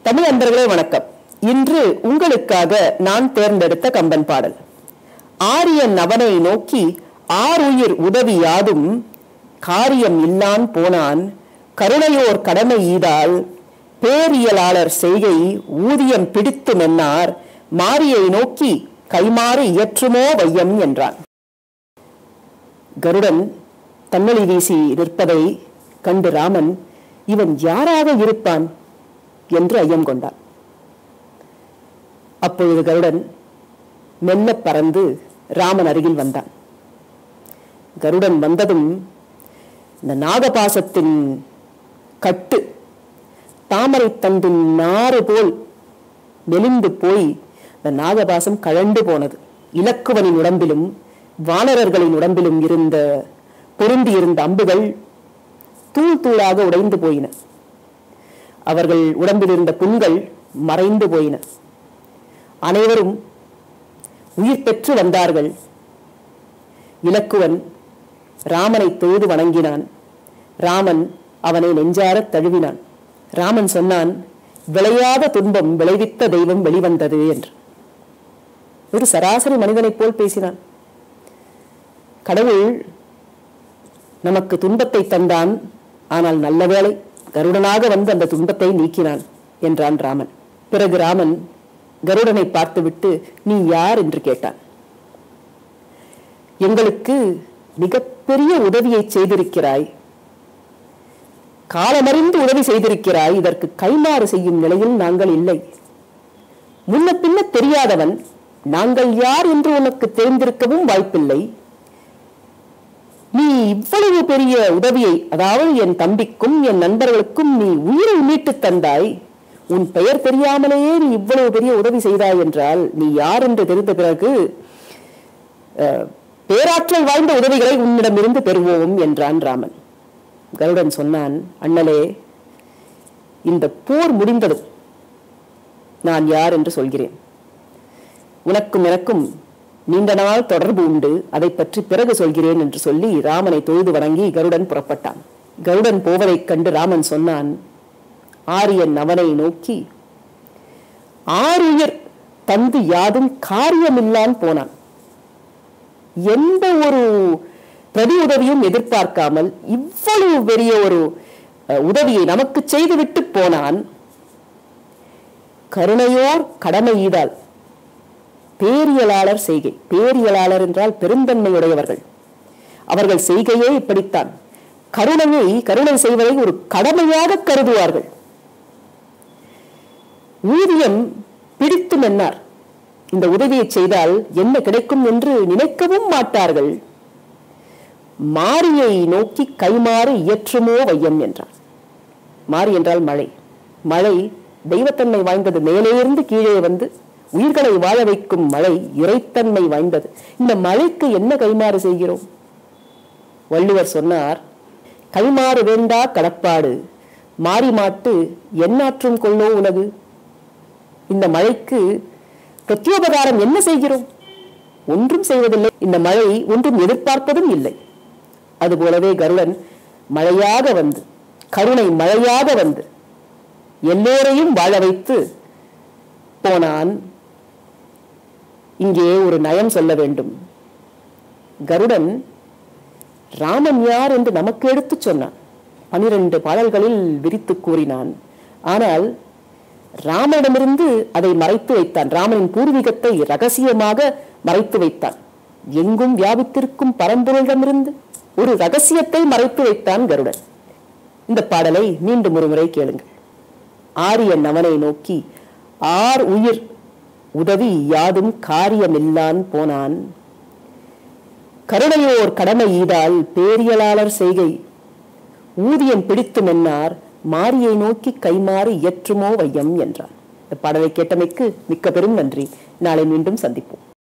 தமிழ் அன்பர்களே வணக்கம் இன்று உங்களுக்காக நான் தேர்ந்தெடுத்த கம்பன் பாடல் ஆரியன் அவனை நோக்கி ஆருயிர் உதவி யாதும் காரியம் இல்லான் போனான் கருணையோர் கடமை ஈதால் பேரியலாளர் செய்கை ஊதியம் பிடித்து மென்னார் மாரியை நோக்கி கைமாறு இயற்றுமோ வையம் என்றான் கருடன் தன்னழி வீசி நிற்பதை கண்டு ராமன் இவன் யாராக இருப்பான் என்று ஐயம் கொண்டான் அப்பொழுது கருடன் மெல்ல பறந்து ராமன் அருகில் வந்தான் கருடன் வந்ததும் இந்த நாகபாசத்தின் கட்டு தாமரை தண்டின் நாறு போல் மெலிந்து போய் இந்த நாகபாசம் கழண்டு போனது இலக்குவனின் உடம்பிலும் வானரர்களின் உடம்பிலும் இருந்த பொருந்தி இருந்த அம்புகள் தூள் தூளாக உடைந்து போயின அவர்கள் உடம்பில் இருந்த புண்கள் மறைந்து போயின அனைவரும் உயிர் பெற்று வந்தார்கள் இலக்குவன் ராமனை தொழுது வணங்கினான் ராமன் அவனை நெஞ்சாரத் தழுவினான் ராமன் சொன்னான் விளையாத துன்பம் விளைவித்த தெய்வம் வெளிவந்தது என்று ஒரு சராசரி மனிதனைப் போல் பேசினான் கடவுள் நமக்கு துன்பத்தை தந்தான் ஆனால் நல்ல வேளை கருடனாக வந்து அந்த துன்பத்தை நீக்கினான் என்றான் ராமன் பிறகு ராமன் கருடனை பார்த்துவிட்டு நீ யார் என்று கேட்டான் எங்களுக்கு மிகப்பெரிய உதவியை செய்திருக்கிறாய் காலமறிந்து உதவி செய்திருக்கிறாய் இதற்கு கைமாறு செய்யும் நிலையில் நாங்கள் இல்லை முன்ன பின்ன தெரியாதவன் நாங்கள் யார் என்று உனக்கு தெரிந்திருக்கவும் வாய்ப்பில்லை நீ இவ்வளவு பெரிய உதவியை அதாவது என் தம்பிக்கும் என் நண்பர்களுக்கும் நீ உயிரை மீட்டு தந்தாய் உன் பெயர் தெரியாமலேயே நீ இவ்வளவு பெரிய உதவி செய்தாய் என்றால் நீ யார் என்று தெரிந்த பிறகு அஹ், பேராற்றல் வாய்ந்த உதவிகளை உன்னிடமிருந்து பெறுவோம் என்றான் ராமன் கருடன் சொன்னான் அண்ணலே இந்த போர் முடிந்ததும் நான் யார் என்று சொல்கிறேன் உனக்கும் எனக்கும் நீண்ட நாள் தொடர்பு உண்டு அதை பற்றி பிறகு சொல்கிறேன் என்று சொல்லி ராமனை தொழுது வணங்கி கருடன் புறப்பட்டான் கருடன் போவதைக் கண்டு ராமன் சொன்னான் ஆரியன் அவனை நோக்கி ஆருயிர் தந்து யாதும் காரியமில்லான் போனான் எந்த ஒரு பிரதி உதவியும் எதிர்பார்க்காமல் இவ்வளவு பெரிய ஒரு அஹ், உதவியை நமக்கு செய்துவிட்டு போனான் கருணையோர் கடமை ஈதால் பேரியலாளர் செய்கை பேரியலாளர் என்றால் பெருந்தன்மையுடையவர்கள் அவர்கள் செய்கையே இப்படித்தான் கருணையை கருணை செய்வதை ஒரு கடமையாக கருதுவார்கள் ஊதியம் பிடித்து மென்னார் இந்த உதவியை செய்தால் என்ன கிடைக்கும் என்று நினைக்கவும் மாட்டார்கள் மாரியை நோக்கி கைமாறு இயற்றுமோ வையம் என்றார் மாரி என்றால் மழை மழை தெய்வத்தன்மை வாய்ந்தது மேலே இருந்து கீழே வந்து உயிர்களை வாழ வைக்கும் மழை இறைத்தன்மை வாய்ந்தது இந்த மழைக்கு என்ன கைமாறு செய்கிறோம் வள்ளுவர் சொன்னார் கைமாறு வேண்டா கடப்பாடு மாறி மாட்டு எண்ணாற்றும் கொள்ளோ உலகு இந்த மழைக்கு பிரத்யோபகாரம் என்ன செய்கிறோம் ஒன்றும் செய்வதில்லை இந்த மழை ஒன்றும் எதிர்பார்ப்பதும் இல்லை அதுபோலவே கருடன் மழையாக வந்து கருணை மழையாக வந்து எல்லோரையும் வாழ வைத்து போனான் இங்கே ஒரு நயம் சொல்ல வேண்டும் கருடன் ராமன் யார் என்று நமக்கு எடுத்துச் சொன்னான் பனிரெண்டு பாடல்களில் விரித்து கூறினான் ஆனால் ராமனிடமிருந்து அதை மறைத்து வைத்தான் ராமனின் பூர்வீகத்தை ரகசியமாக மறைத்து வைத்தான் எங்கும் வியாபித்திருக்கும் பரம்பொருளிடமிருந்து ஒரு ரகசியத்தை மறைத்து வைத்தான் கருடன் இந்த பாடலை மீண்டும் ஒரு முறை கேளுங்கள் ஆரியன் அவனை நோக்கி ஆர் உயிர் உதவி யாதும் காரியமில்லான் போனான் கருணையோர் கடமை ஈதால் பேரியலாளர் செய்கை ஊதியம் பிடித்து மென்னார் மாரியை நோக்கி கைமாறு இயற்றுமோ வையம் என்றார் இந்த பாடலை கேட்டமைக்கு மிக்க பெரும் நன்றி நாளை மீண்டும் சந்திப்போம்